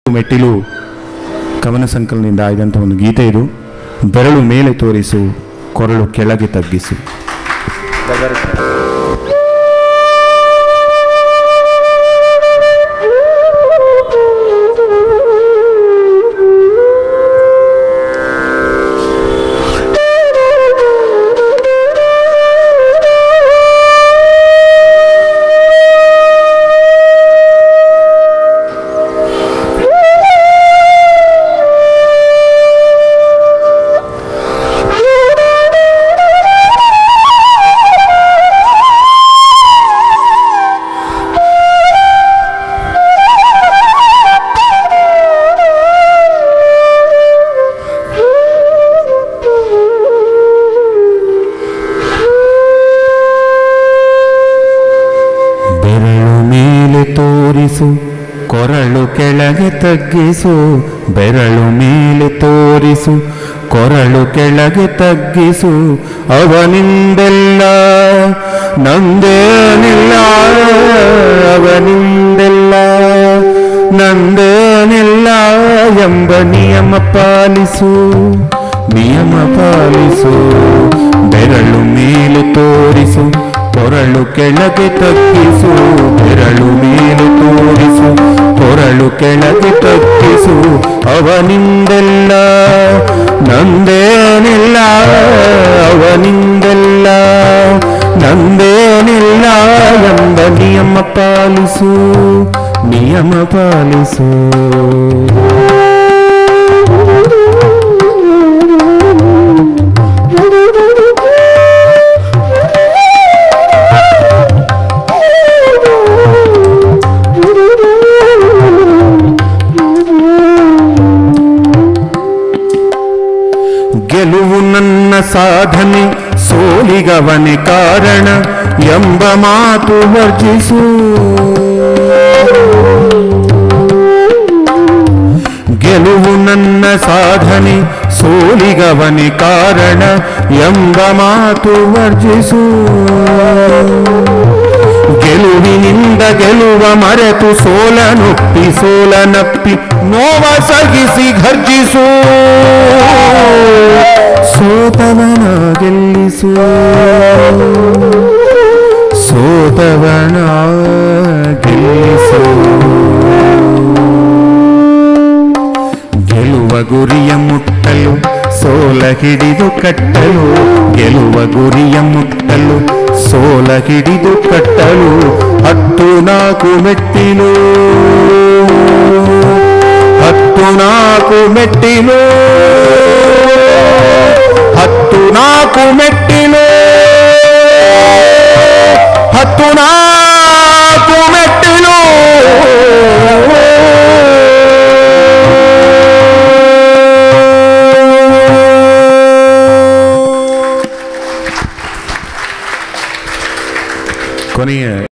ಮೆಟ್ಟಿಲು ಕವನ ಸಂಕಲನದಿಂದ ಆಯ್ದಂಥ ಒಂದು ಗೀತೆ ಇದು ಬೆರಳು ಮೇಲೆ ತೋರಿಸು ಕೊರಳು ಕೆಳಗೆ ತಗ್ಗಿಸು ಬೆರಳು ಮೇಲೆ ತೋರಿಸು ಕೊರಳು ಕೆಳಗೆ ತಗ್ಗಿಸು ಬೆರಳು ಮೇಲೆ ತೋರಿಸು ಕೊರಳು ಕೆಳಗೆ ತಗ್ಗಿಸು ಅವನಿಂದೆಲ್ಲ ನಂದೇನಿಲ್ಲ ಅವನಿಂದೆಲ್ಲ ನಂದೇನಿಲ್ಲ ಎಂಬ ನಿಯಮ ಪಾಲಿಸು ನಿಯಮ ಪಾಲಿಸು ಬೆರಳು ಮೇಲೆ ತೋರಿಸು ಕೊರಳು ಕೆಳಗೆ ತಗ್ಗಿಸು ಬೆರಳು ಮೇಲೆ ತೋರಿಸು ಕೊರಳು ಕೆಳಗೆ ತಗ್ಗಿಸು ಅವನಿಂದೆಲ್ಲ ನಂದೇನಿಲ್ಲ ಅವನಿಂದೆಲ್ಲ ನಂದೇನಿಲ್ಲ ಎಂಬ ನಿಯಮ ಪಾಲಿಸು ನಿಯಮ ಪಾಲಿಸು ಗೆಲುವು ನನ್ನ ಸಾಧನೆ ಸೋಲಿಗವನೆ ಕಾರಣ ಎಂಬ ಮಾತು ವರ್ಜಿಸು ಗೆಲುವು ನನ್ನ ಸಾಧನೆ ಸೋಲಿಗವನೆ ಕಾರಣ ಎಂಬ ಮಾತು ವರ್ಜಿಸು ಗೆಲುವಿನಿಂದ ಗೆಲುವ ಮರೆತು ಸೋಲನೊಪ್ಪಿ ಸೋಲನಪ್ಪಿ ನೋವ ಸಗಿಸಿ ಘರ್ಜಿಸು ಸೋತವನ ಗೆಲ್ಲಿಸು ಸೋತವನ ಗೆಲ್ಲಿಸು ಗೆಲುವ ಗುರಿಯ ಮುಟ್ಟಲು ಸೋಲ ಹಿಡಿದು ಕಟ್ಟಲು ಗೆಲುವ ಗುರಿಯ ಮುಟ್ಟಲು ಸೋಲ ಹಿಡಿದು ಕಟ್ಟಲು ಹತ್ತು ನಾಲ್ಕು ಮೆಟ್ಟಿಲು ಹತ್ತು ನಾಲ್ಕು ಮೆಟ್ಟಿಲು ಹತ್ತು ನಾಲ್ಕು ಮೆಟ್ಟಿಲು ಹತ್ತು ನಾಲ್ಕು ಮೆಟ್ಟಿಲು ಕೊನೆಯ